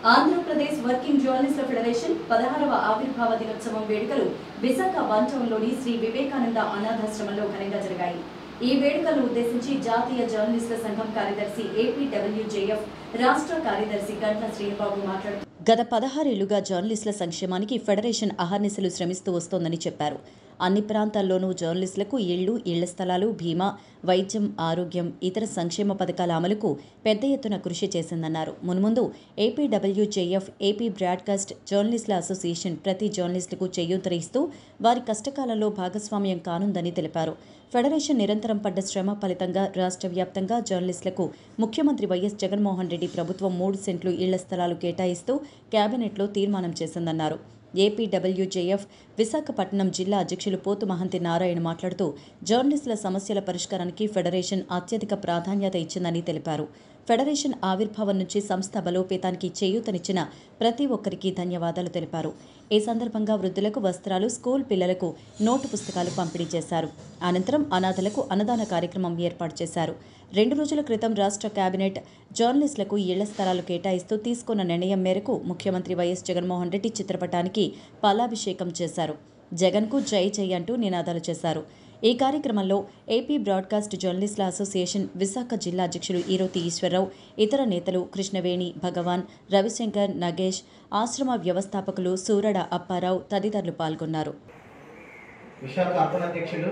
Andhra Pradesh working జర్నలిస్టుల federation పదహారవ ఆవిర్భావ దినోత్సవం వేడుకలు విశాఖ వన్ టౌన్లోని శ్రీ వివేకానంద అనాథాశ్రమంలో ఘనంగా జరిగాయి ఈ వేడుకలను ఉద్దేశించి జాతీయ జర్నలిస్టుల సంఘం కార్యదర్శి ఏపీడబ్ల్యూజేఎఫ్ రాష్ట్ర కార్యదర్శి గంట్ల శ్రీనిబాబు మాట్లాడుతూ గత పదహారేళ్లుగా జర్నలిస్టుల సంక్షేమానికి ఫెడరేషన్ అహర్నిశలు శ్రమిస్తూ వస్తోందని చెప్పారు అన్ని ప్రాంతాల్లోనూ జర్నలిస్టులకు ఇళ్లు ఇళ్ల స్థలాలు బీమా వైద్యం ఆరోగ్యం ఇతర సంక్షేమ పథకాల అమలుకు పెద్ద ఎత్తున కృషి చేసిందన్నారు మున్ముందు ఏపీడబ్ల్యూజేఎఫ్ ఏపీ బ్రాడ్కాస్ట్ జర్నలిస్టుల అసోసియేషన్ ప్రతి జర్నలిస్టులకు చేయూతనిస్తూ వారి కష్టకాలంలో భాగస్వామ్యం కానుందని తెలిపారు ఫెడరేషన్ నిరంతరం పడ్డ శ్రమ ఫలితంగా రాష్ట్ర వ్యాప్తంగా జర్నలిస్టులకు ముఖ్యమంత్రి వైఎస్ జగన్మోహన్ రెడ్డి ప్రభుత్వం మూడు సెంట్లు ఇళ్ల స్థలాలు కేటాయిస్తూ కేబినెట్లో తీర్మానం చేసిందన్నారు ఏపీడబ్ల్యూజేఎఫ్ విశాఖపట్నం జిల్లా అధ్యక్షులు పోతు మహంతి నారాయణ మాట్లాడుతూ జర్నలిస్టుల సమస్యల పరిష్కారానికి ఫెడరేషన్ అత్యధిక ప్రాధాన్యత ఇచ్చిందని తెలిపారు ఫెడరేషన్ ఆవిర్భావం నుంచి సంస్థ బలోపేతానికి చేయూతనిచ్చిన ప్రతి ఒక్కరికి ధన్యవాదాలు తెలిపారు ఈ సందర్భంగా వృద్ధులకు వస్త్రాలు స్కూల్ పిల్లలకు నోటు పుస్తకాలు పంపిణీ చేశారు అనంతరం అనాథలకు అన్నదాన కార్యక్రమం ఏర్పాటు చేశారు రెండు రోజుల క్రితం రాష్ట్ర కేబినెట్ జర్నలిస్టులకు ఇళ్ల స్థలాలు కేటాయిస్తూ తీసుకున్న నిర్ణయం మేరకు ముఖ్యమంత్రి వైఎస్ జగన్మోహన్ రెడ్డి చిత్రపటానికి పాలాభిషేకం చేశారు జగన్కు జై జై అంటూ నినాదాలు చేశారు ఈ కార్యక్రమంలో ఏపీ బ్రాడ్కాస్ట్ జర్నలిస్టుల అసోసియేషన్ విశాఖ జిల్లా అధ్యక్షులు ఈరోతి ఈశ్వరరావు ఇతర నేతలు కృష్ణవేణి భగవాన్ రవిశంకర్ నగేష్ ఆశ్రమ వ్యవస్థాపకులు సూరడ అప్పారావు తదితరులు పాల్గొన్నారు విశాఖ అర్బన్ అధ్యక్షులు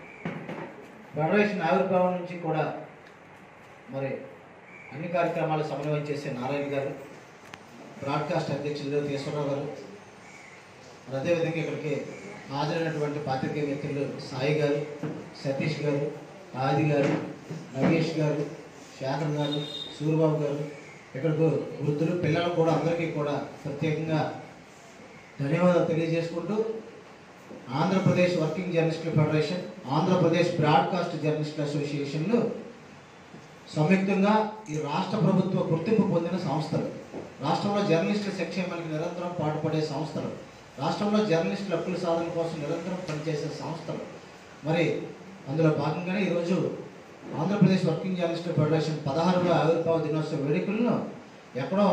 ఫెడరేషన్ ఆవిర్భావం నుంచి కూడా మరి అన్ని కార్యక్రమాలు సమన్వయం చేసే నారాయణ గారు బ్రాడ్కాస్ట్ అధ్యక్షులు ఈశ్వరరావు గారు మరి అదేవిధంగా ఇక్కడికి హాజరైనటువంటి పాత్రికేయ వ్యక్తులు సాయి గారు సతీష్ గారు ఆది గారు నగేష్ గారు శేఖర్ గారు సూర్యబాబు గారు ఇక్కడికి వృద్ధులు పిల్లలు కూడా అందరికీ కూడా ప్రత్యేకంగా ధన్యవాదాలు తెలియజేసుకుంటూ ఆంధ్రప్రదేశ్ వర్కింగ్ జర్నలిస్టుల ఫెడరేషన్ ఆంధ్రప్రదేశ్ బ్రాడ్కాస్ట్ జర్నలిస్టుల అసోసియేషన్లు సంయుక్తంగా ఈ రాష్ట్ర ప్రభుత్వ గుర్తింపు పొందిన సంస్థలు రాష్ట్రంలో జర్నలిస్టుల సంక్షేమానికి నిరంతరం పాటుపడే సంస్థలు రాష్ట్రంలో జర్నలిస్టుల హక్కుల సాధన కోసం నిరంతరం పనిచేసే సంస్థలు మరి అందులో భాగంగానే ఈరోజు ఆంధ్రప్రదేశ్ వర్కింగ్ జర్నలిస్టుల ఫెడరేషన్ పదహారవ ఆవిర్భావ దినోత్సవ వేడుకలను ఎక్కడో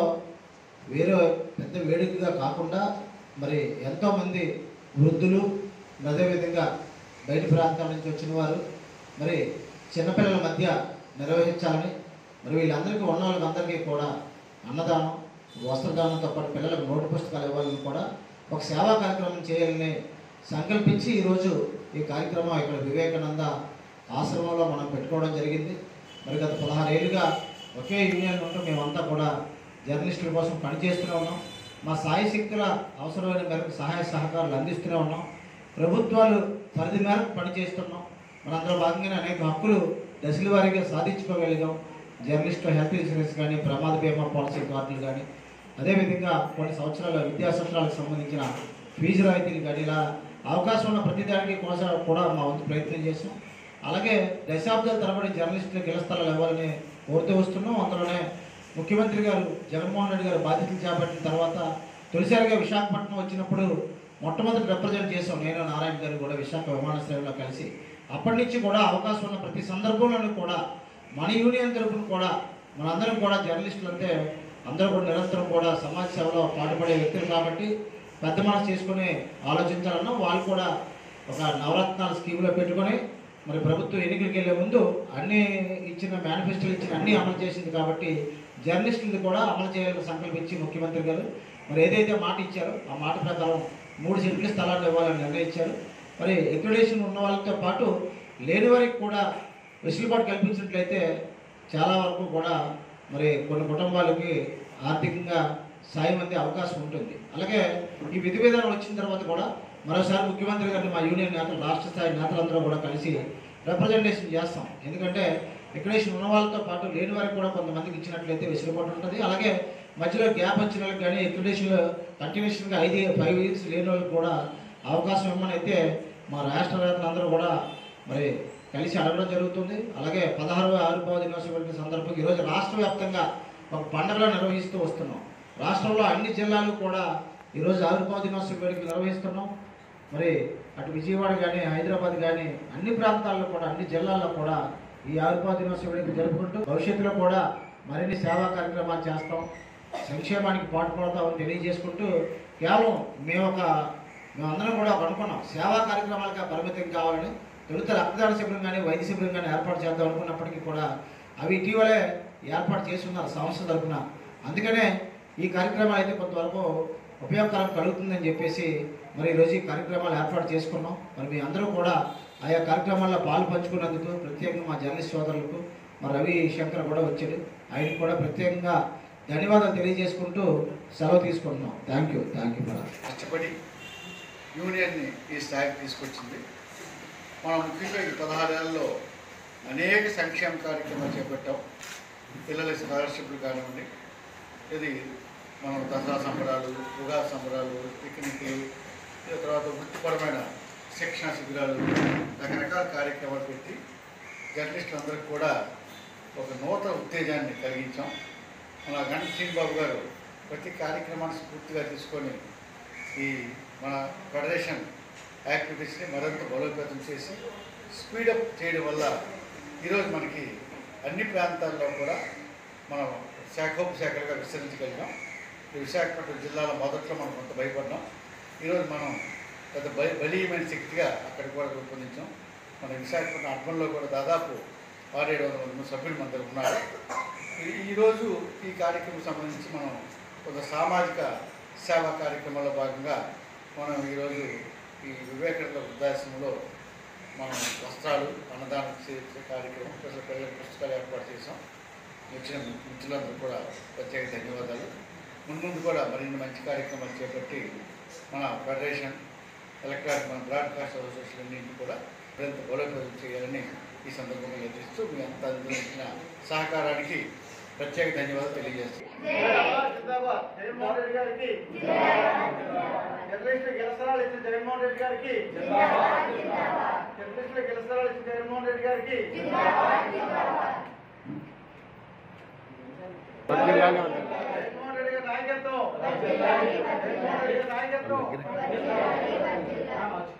వేరే పెద్ద వేడుకగా కాకుండా మరి ఎంతోమంది వృద్ధులు అదేవిధంగా బయట ప్రాంతాల నుంచి వచ్చిన వారు మరి చిన్నపిల్లల మధ్య నిర్వహించాలని మరి వీళ్ళందరికీ ఉన్న వాళ్ళందరికీ కూడా అన్నదానం వస్త్రదానంతో పాటు పిల్లలకు నోటు పుస్తకాలు ఇవ్వాలని కూడా ఒక సేవా కార్యక్రమం చేయాలని సంకల్పించి ఈరోజు ఈ కార్యక్రమం ఇక్కడ వివేకానంద ఆశ్రమంలో మనం పెట్టుకోవడం జరిగింది మరి గత పదహారు ఏళ్ళుగా ఒకే యూనియన్ ఉంటూ మేమంతా కూడా జర్నలిస్టుల కోసం పనిచేస్తూనే ఉన్నాం మా సాయి శక్తుల అవసరమైన మేరకు సహాయ సహకారాలు అందిస్తూనే ఉన్నాం ప్రభుత్వాలు పరిధి మేరకు పనిచేస్తున్నాం మన అందులో భాగంగానే అనేక హక్కులు దశల వారీగా సాధించుకోగలిగాం జర్నలిస్టు హెల్త్ ఇన్సూరెన్స్ కానీ ప్రమాద బీమా పాలసీ కార్డులు కానీ అదేవిధంగా కొన్ని సంవత్సరాల విద్యా సంవత్సరాలకు సంబంధించిన ఫీజు రాయితీలు కానీ ఇలా అవకాశం ఉన్న ప్రతి దానికి కోసం కూడా మా వంతు ప్రయత్నం చేసాం అలాగే దశాబ్దాల తరబడి జర్నలిస్టులకు ఇళ్ల స్థలాలు ఇవ్వాలని కోరుతూ వస్తున్నాం అందులోనే ముఖ్యమంత్రి గారు జగన్మోహన్ రెడ్డి గారు బాధ్యతలు చేపట్టిన తర్వాత తొలిసారిగా విశాఖపట్నం వచ్చినప్పుడు మొట్టమొదటి రిప్రజెంట్ చేసాం నేను నారాయణ గారు కూడా విశాఖ విమానాశ్రయంలో కలిసి అప్పటి నుంచి కూడా అవకాశం ఉన్న ప్రతి సందర్భంలోనూ కూడా మన యూనియన్ తరపున కూడా మనందరం కూడా జర్నలిస్టులు అంటే అందరూ కూడా నిరంతరం కూడా సమాజ సేవలో పాటుపడే వ్యక్తులు కాబట్టి పెద్ద మనసు చేసుకుని ఆలోచించాలన్నా వాళ్ళు కూడా ఒక నవరత్నాల స్కీమ్లో పెట్టుకొని మరి ప్రభుత్వం ఎన్నికలకు వెళ్ళే ముందు అన్ని ఇచ్చిన మేనిఫెస్టోలు ఇచ్చిన అన్ని అమలు చేసింది కాబట్టి జర్నలిస్టులు కూడా అమలు చేయాలని సంకల్పించి ముఖ్యమంత్రి గారు మరి ఏదైతే మాట ఇచ్చారో ఆ మాట ప్రకారం మూడు సెంట్ల స్థలాలు ఇవ్వాలని నిర్ణయించారు మరి ఎక్రిడేషన్ ఉన్న వాళ్ళతో పాటు లేని వారికి కూడా వెసులుబాటు కల్పించినట్లయితే చాలా వరకు కూడా మరి కొన్ని కుటుంబాలకి ఆర్థికంగా సాయం అందే అవకాశం ఉంటుంది అలాగే ఈ విధి విధానం వచ్చిన తర్వాత కూడా మరోసారి ముఖ్యమంత్రి గారిని మా యూనియన్ నేతలు రాష్ట్ర స్థాయి నేతలందరూ కూడా కలిసి రిప్రజెంటేషన్ చేస్తాం ఎందుకంటే ఎక్రిడేషన్ ఉన్న వాళ్ళతో పాటు లేని వారికి కూడా కొంతమందికి ఇచ్చినట్లయితే వెసులుబాటు ఉంటుంది అలాగే మధ్యలో గ్యాప్ వచ్చిన వాళ్ళకి కానీ ఎక్రిడేషన్ కంటిన్యూషన్గా ఐదు ఫైవ్ ఇయర్స్ లేని వాళ్ళకి కూడా అవకాశం ఇవ్వమని అయితే మా రాష్ట్ర నేతలందరూ కూడా మరి కలిసి అడగడం జరుగుతుంది అలాగే పదహారవ ఆవిర్భావ దినోత్సవం వేడుక సందర్భంగా ఈరోజు రాష్ట్ర వ్యాప్తంగా ఒక పండుగలో నిర్వహిస్తూ వస్తున్నాం రాష్ట్రంలో అన్ని జిల్లాలు కూడా ఈరోజు ఆవిర్భావ దినోత్సవం వేడుక నిర్వహిస్తున్నాం మరి అటు విజయవాడ కానీ హైదరాబాద్ కానీ అన్ని ప్రాంతాల్లో కూడా అన్ని జిల్లాల్లో కూడా ఈ ఆవిర్భావ దినోత్సవం వేడుక జరుపుకుంటూ భవిష్యత్తులో కూడా మరిన్ని సేవా కార్యక్రమాలు చేస్తాం సంక్షేమానికి పాటుపడతామని తెలియజేసుకుంటూ కేవలం మేము ఒక మేమందరం కూడా ఒక అనుకున్నాం సేవా కార్యక్రమాలకు పరిమితం కావాలని తొలుత రక్తదాన శిబిరం కానీ వైద్య శిబిరం కానీ ఏర్పాటు చేద్దాం అనుకున్నప్పటికీ కూడా అవి ఇటీవలే ఏర్పాటు చేస్తున్నారు సంస్థ తరఫున అందుకనే ఈ కార్యక్రమాలు అయితే కొంతవరకు ఉపయోగకరం కలుగుతుందని చెప్పేసి మరి ఈరోజు ఈ కార్యక్రమాలు ఏర్పాటు చేసుకున్నాం మరి మీ అందరూ కూడా ఆయా కార్యక్రమాల్లో పాలు పంచుకున్నందుకు ప్రత్యేకంగా మా జర్నలిస్ట్ సోదరులకు మా రవి శంకర్ కూడా వచ్చాడు ఆయనకు కూడా ప్రత్యేకంగా ధన్యవాదాలు తెలియజేసుకుంటూ సెలవు తీసుకుంటున్నాం thank you thank you for కష్టపడి యూనియన్ని ఈ స్థాయికి తీసుకొచ్చింది మనం ముఖ్యంగా ఈ పదహారేళ్లలో అనేక సంక్షేమ కార్యక్రమాలు చేపట్టాం పిల్లల స్కాలర్షిప్లు కానివ్వండి ఇది మనం దసరా సంబరాలు ఉగాది సంబరాలు పిక్నిక్లు ఇక తర్వాత వృత్తిపరమైన శిక్షణ శిబిరాలు రకరకాల కార్యక్రమాలు పెట్టి జర్నలిస్టులందరికీ కూడా ఒక నూతన ఉత్తేజాన్ని కలిగించాం మన గంట శ్రీబాబు గారు ప్రతి కార్యక్రమాన్ని స్ఫూర్తిగా తీసుకొని ఈ మన ఫెడరేషన్ యాక్టివిటీస్ని మరింత బలోపేతం చేసి స్పీడప్ చేయడం వల్ల ఈరోజు మనకి అన్ని ప్రాంతాల్లో కూడా మనం శాఖోపశాఖలుగా విస్తరించగలిగాం ఈ విశాఖపట్నం జిల్లాలో మొదట్లో మనం కొంత భయపడ్డాం ఈరోజు మనం పెద్ద బలి బలీయమైన శక్తిగా అక్కడ కూడా రూపొందించాం మన విశాఖపట్నం అర్బన్లో కూడా దాదాపు ఆరేడు వందల మంది సభ్యులు మన దగ్గర ఉన్నారు ఈ- ఈరోజు ఈ కార్యక్రమం సంబంధించి మనం కొంత సామాజిక సేవా కార్యక్రమంలో భాగంగా మనం ఈరోజు ఈ వివేకానంద వృద్ధాశ్రమంలో మనం వస్త్రాలు అన్నదానం చేసే కార్యక్రమం ప్రజల పిల్లలకు పుస్తకాలు ఏర్పాటు చేసాం వచ్చిన మిత్రులందరూ కూడా ప్రత్యేక ధన్యవాదాలు మున్ముందు కూడా మరిన్ని మంచి కార్యక్రమాలు చేపట్టి మన ఫెడరేషన్ ఎలక్ట్రానిక్ మన బ్రాడ్కాస్ట్ అసోసియేషన్ అన్నింటినీ కూడా మరింత బలోపేతం చేయాలని ఈ సందర్భంగా నిర్దేశిస్తూ మీ అంత అందించిన సహకారానికి ప్రత్యేక ధన్యవాదాలు తెలియజేస్తున్నాను జిందాబాద్ జగన్మోహన్ రెడ్డి గారికి జర్నలిస్టులు గెలసరాలు ఇచ్చిన జగన్మోహన్ రెడ్డి గారికి జర్నలిస్టులు గెలసరాలు ఇచ్చిన జగన్మోహన్ రెడ్డి గారికి జగన్మోహన్ రెడ్డి గారి నాయకత్వం జగన్మోహన్ రెడ్డి గారి నాయకత్వం